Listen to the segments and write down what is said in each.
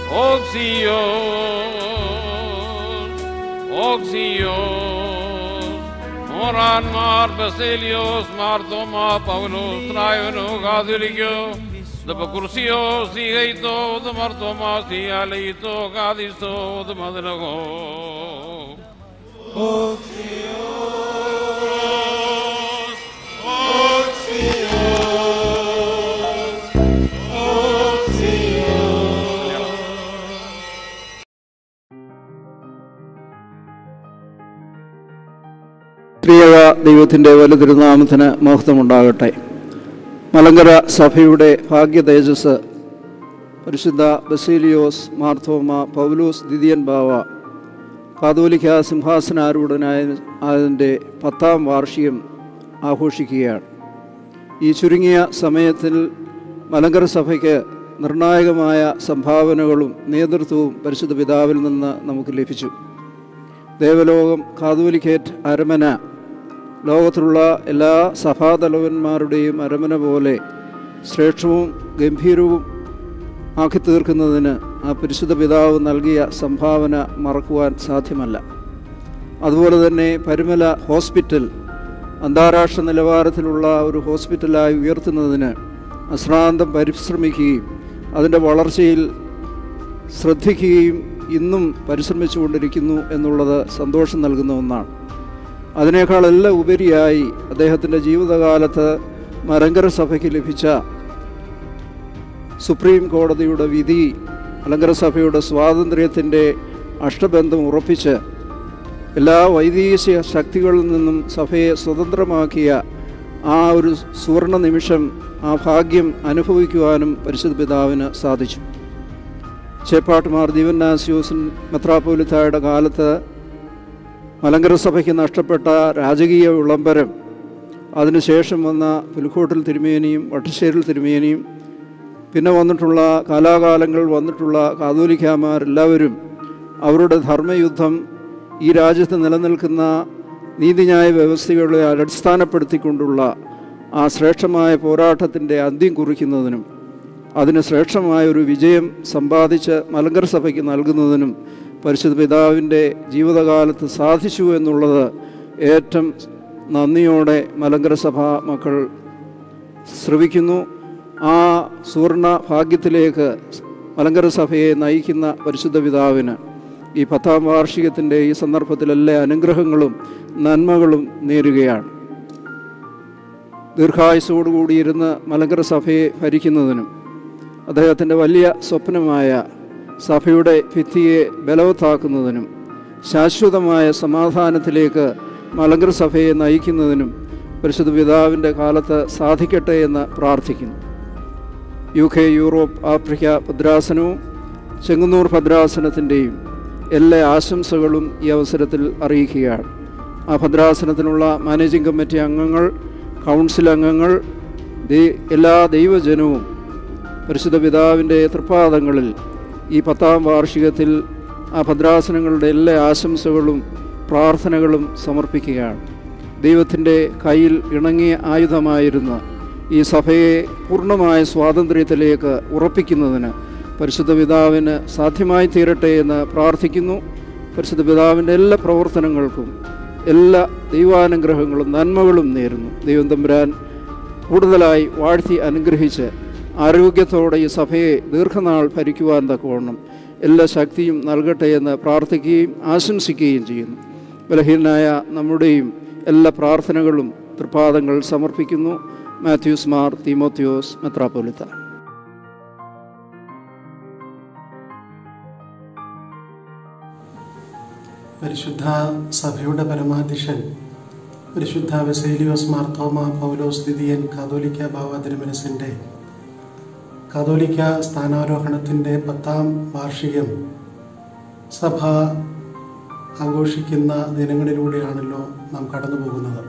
Oxios, Oxios, Moran Mar Basilios, Martoma, Paulos, Traivano, Gadirico, the Bacursios, the Gaito, the Martomas, the Alito, Gadisto, the Madanago. പ്രിയക ദൈവത്തിൻ്റെ വല തിരുനാമത്തിന് മഹത്വമുണ്ടാകട്ടെ മലങ്കര സഭയുടെ ഭാഗ്യ തേജസ് പരിശുദ്ധ ബസീലിയോസ് മാർത്തോമ പൗലൂസ് ദിദിയൻ ബാവ കാതോലിക്ക സിംഹാസനാരൂഢനായ അതിൻ്റെ പത്താം വാർഷികം ആഘോഷിക്കുകയാണ് ഈ ചുരുങ്ങിയ സമയത്തിൽ മലങ്കര സഭയ്ക്ക് നിർണായകമായ സംഭാവനകളും നേതൃത്വവും പരിശുദ്ധ പിതാവിൽ നിന്ന് നമുക്ക് ലഭിച്ചു ദേവലോകം കാതോലിക്കേറ്റ് അരമന ലോകത്തിലുള്ള എല്ലാ സഭാതലവന്മാരുടെയും അരമന പോലെ ശ്രേഷ്ഠവും ഗംഭീരവും ആക്കി തീർക്കുന്നതിന് ആ പരിശുദ്ധ പിതാവ് നൽകിയ സംഭാവന മറക്കുവാൻ സാധ്യമല്ല അതുപോലെ തന്നെ പരുമല ഹോസ്പിറ്റൽ അന്താരാഷ്ട്ര നിലവാരത്തിലുള്ള ഒരു ഹോസ്പിറ്റലായി ഉയർത്തുന്നതിന് അശ്രാന്തം പരിശ്രമിക്കുകയും അതിൻ്റെ വളർച്ചയിൽ ശ്രദ്ധിക്കുകയും ഇന്നും പരിശ്രമിച്ചുകൊണ്ടിരിക്കുന്നു എന്നുള്ളത് സന്തോഷം നൽകുന്ന ഒന്നാണ് അതിനേക്കാളെല്ലാം ഉപരിയായി അദ്ദേഹത്തിൻ്റെ ജീവിതകാലത്ത് മലങ്കര സഭയ്ക്ക് ലഭിച്ച സുപ്രീം കോടതിയുടെ വിധി മലങ്കര സഭയുടെ സ്വാതന്ത്ര്യത്തിൻ്റെ അഷ്ടബന്ധം ഉറപ്പിച്ച് എല്ലാ വൈദേശിക ശക്തികളിൽ നിന്നും സഭയെ സ്വതന്ത്രമാക്കിയ ആ ഒരു സുവർണ നിമിഷം ആ ഭാഗ്യം അനുഭവിക്കുവാനും പരിശുദ്ധ പിതാവിന് സാധിച്ചു ചേപ്പാട്ടുമാർ ദീവന്നാസ്യൂസൻ മെത്രാപ്പോലിത്തായുടെ കാലത്ത് മലങ്കര സഭയ്ക്ക് നഷ്ടപ്പെട്ട രാജകീയ വിളംബരം അതിനുശേഷം വന്ന പുലിക്കോട്ടിൽ തിരുമേനിയും വട്ടശ്ശേരിൽ തിരുമേനിയും പിന്നെ വന്നിട്ടുള്ള കാലാകാലങ്ങൾ വന്നിട്ടുള്ള കാതോലിക്കാമാരെല്ലാവരും അവരുടെ ധർമ്മയുദ്ധം ഈ രാജ്യത്ത് നിലനിൽക്കുന്ന നീതിന്യായ വ്യവസ്ഥകളെ അടിസ്ഥാനപ്പെടുത്തിക്കൊണ്ടുള്ള ആ ശ്രേഷ്ഠമായ പോരാട്ടത്തിൻ്റെ അന്ത്യം കുറിക്കുന്നതിനും അതിന് ശ്രേഷ്ഠമായ ഒരു വിജയം സമ്പാദിച്ച് മലങ്കര സഭയ്ക്ക് നൽകുന്നതിനും പരിശുദ്ധ പിതാവിൻ്റെ ജീവിതകാലത്ത് സാധിച്ചു എന്നുള്ളത് ഏറ്റവും നന്ദിയോടെ മലങ്കര സഭ മക്കൾ ശ്രവിക്കുന്നു ആ സുവർണ ഭാഗ്യത്തിലേക്ക് മലങ്കര സഭയെ നയിക്കുന്ന പരിശുദ്ധ പിതാവിന് ഈ പത്താം വാർഷികത്തിൻ്റെ ഈ സന്ദർഭത്തിൽ എല്ലാ അനുഗ്രഹങ്ങളും നന്മകളും നേരുകയാണ് ദീർഘായുസോടുകൂടിയിരുന്ന് മലങ്കര സഭയെ ഭരിക്കുന്നതിനും അദ്ദേഹത്തിൻ്റെ വലിയ സ്വപ്നമായ സഭയുടെ ഭിത്തിയെ ബലവത്താക്കുന്നതിനും ശാശ്വതമായ സമാധാനത്തിലേക്ക് മലങ്കര സഭയെ നയിക്കുന്നതിനും പരിശുദ്ധ പിതാവിൻ്റെ കാലത്ത് സാധിക്കട്ടെ എന്ന് പ്രാർത്ഥിക്കുന്നു യു കെ യൂറോപ്പ് ആഫ്രിക്ക ഭദ്രാസനവും ചെങ്ങന്നൂർ ഭദ്രാസനത്തിൻ്റെയും എല്ലാ ആശംസകളും ഈ അവസരത്തിൽ അറിയിക്കുകയാണ് ആ ഭദ്രാസനത്തിനുള്ള മാനേജിംഗ് കമ്മിറ്റി അംഗങ്ങൾ കൗൺസിൽ അംഗങ്ങൾ ദൈ- എല്ലാ ദൈവജനവും പരിശുദ്ധ പിതാവിൻ്റെ തൃപ്പാദങ്ങളിൽ ഈ പത്താം വാർഷികത്തിൽ ആ ഭദ്രാസനങ്ങളുടെ എല്ലാ ആശംസകളും പ്രാർത്ഥനകളും സമർപ്പിക്കുകയാണ് ദൈവത്തിൻ്റെ കയ്യിൽ ഇണങ്ങിയ ആയുധമായിരുന്ന ഈ സഭയെ പൂർണ്ണമായ സ്വാതന്ത്ര്യത്തിലേക്ക് ഉറപ്പിക്കുന്നതിന് പരിശുദ്ധ പിതാവിന് സാധ്യമായി തീരട്ടെ എന്ന് പ്രാർത്ഥിക്കുന്നു പരിശുദ്ധ പിതാവിൻ്റെ എല്ലാ പ്രവർത്തനങ്ങൾക്കും എല്ലാ ദൈവാനുഗ്രഹങ്ങളും നന്മകളും നേരുന്നു ദൈവം തമ്പുരാൻ കൂടുതലായി വാഴ്ത്തി അനുഗ്രഹിച്ച് ആരോഗ്യത്തോടെ ഈ സഭയെ ദീർഘനാൾ ഭരിക്കുവാൻ തക്കവണ്ണം എല്ലാ ശക്തിയും നൽകട്ടെ എന്ന് പ്രാർത്ഥിക്കുകയും ആശംസിക്കുകയും ചെയ്യുന്നു ബലഹീനായ നമ്മുടെയും എല്ലാ പ്രാർത്ഥനകളും തൃപാദങ്ങൾ സമർപ്പിക്കുന്നു മാത്യൂസ് മാർ തീമോത്യോസ് മെത്രാപ്പൊലിത്ത പരിശുദ്ധ സഭയുടെ പരമാധ്യക്ഷൻ പരിശുദ്ധ വെസേലിയോസ് മാർത്തോമ പൗലോസ് ദിദിയൻ കാതോലിക്ക ബാവ തിരുമനസിൻ്റെ കാതോലിക്ക സ്ഥാനാരോഹണത്തിൻ്റെ പത്താം വാർഷികം സഭ ആഘോഷിക്കുന്ന ദിനങ്ങളിലൂടെയാണല്ലോ നാം കടന്നു പോകുന്നത്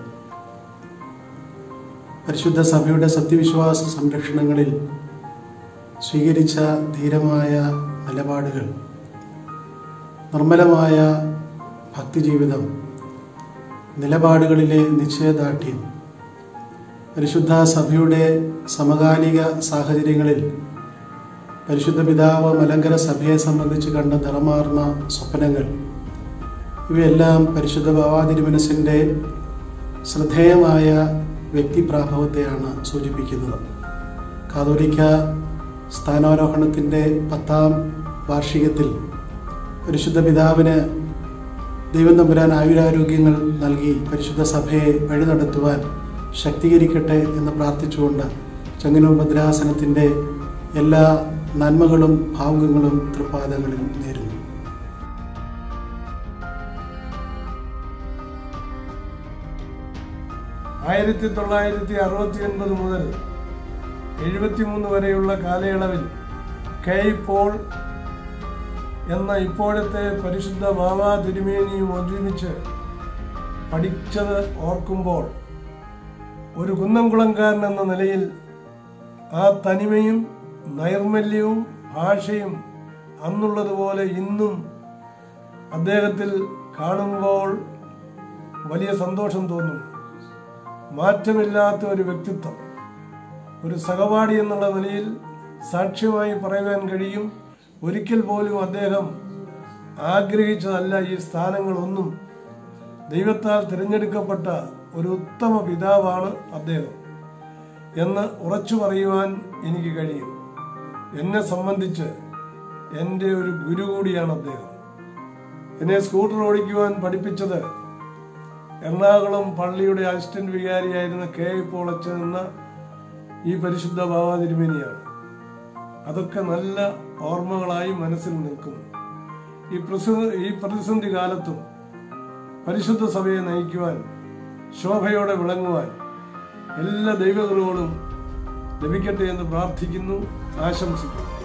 പരിശുദ്ധ സഭയുടെ സത്യവിശ്വാസ സംരക്ഷണങ്ങളിൽ സ്വീകരിച്ച ധീരമായ നിലപാടുകൾ നിർമ്മലമായ ഭക്തിജീവിതം നിലപാടുകളിലെ നിശ്ചയദാർഢ്യം പരിശുദ്ധ സഭയുടെ സമകാലിക സാഹചര്യങ്ങളിൽ പരിശുദ്ധ പിതാവ് മലങ്കര സഭയെ സംബന്ധിച്ച് കണ്ട നിറമാർന്ന സ്വപ്നങ്ങൾ ഇവയെല്ലാം പരിശുദ്ധ ബാവാതിരുമനസിൻ്റെ ശ്രദ്ധേയമായ വ്യക്തിപ്രാഭവത്തെയാണ് സൂചിപ്പിക്കുന്നത് കാതോലിക്ക സ്ഥാനാരോഹണത്തിൻ്റെ പത്താം വാർഷികത്തിൽ പരിശുദ്ധ പിതാവിന് ദൈവം തമ്പുരാൻ ആയുരാരോഗ്യങ്ങൾ നൽകി പരിശുദ്ധ സഭയെ വഴി നടത്തുവാൻ ശക്തീകരിക്കട്ടെ എന്ന് പ്രാർത്ഥിച്ചുകൊണ്ട് ചെങ്ങന്നൂർ ഭദ്രാസനത്തിൻ്റെ എല്ലാ നന്മകളും ഭാവുകങ്ങളും തൃപ്പാദങ്ങളിൽ നേരുന്നു ആയിരത്തി തൊള്ളായിരത്തി അറുപത്തി ഒൻപത് മുതൽ എഴുപത്തിമൂന്ന് വരെയുള്ള കാലയളവിൽ കെ പോൾ എന്ന ഇപ്പോഴത്തെ പരിശുദ്ധ ബാബാ തിരുമേനിയും ഒരുമിച്ച് പഠിച്ചത് ഓർക്കുമ്പോൾ ഒരു കുന്നംകുളംകാരൻ എന്ന നിലയിൽ ആ തനിമയും നൈർമല്യവും ഭാഷയും അന്നുള്ളതുപോലെ ഇന്നും അദ്ദേഹത്തിൽ കാണുമ്പോൾ വലിയ സന്തോഷം തോന്നുന്നു മാറ്റമില്ലാത്ത ഒരു വ്യക്തിത്വം ഒരു സഹപാഠി എന്നുള്ള നിലയിൽ സാക്ഷ്യമായി പറയുവാൻ കഴിയും ഒരിക്കൽ പോലും അദ്ദേഹം ആഗ്രഹിച്ചതല്ല ഈ സ്ഥാനങ്ങളൊന്നും ദൈവത്താൽ തിരഞ്ഞെടുക്കപ്പെട്ട ഒരു ഉത്തമ പിതാവാണ് അദ്ദേഹം എന്ന് ഉറച്ചു പറയുവാൻ എനിക്ക് കഴിയും എന്നെ സംബന്ധിച്ച് എൻ്റെ ഒരു ഗുരു കൂടിയാണ് അദ്ദേഹം എന്നെ സ്കൂട്ടർ ഓടിക്കുവാൻ പഠിപ്പിച്ചത് എറണാകുളം പള്ളിയുടെ അസിസ്റ്റന്റ് വികാരിയായിരുന്ന കെ പോളച്ചൻ എന്ന ഈ പരിശുദ്ധ ബാബാ തിരുമേനിയാണ് അതൊക്കെ നല്ല ഓർമ്മകളായി മനസ്സിൽ നിൽക്കുന്നു ഈ പ്രസ ഈ പ്രതിസന്ധി കാലത്തും പരിശുദ്ധ സഭയെ നയിക്കുവാൻ ശോഭയോടെ വിളങ്ങുവാൻ എല്ലാ ദൈവങ്ങളോടും ലഭിക്കട്ടെ എന്ന് പ്രാർത്ഥിക്കുന്നു ആശംസിക്കുന്നു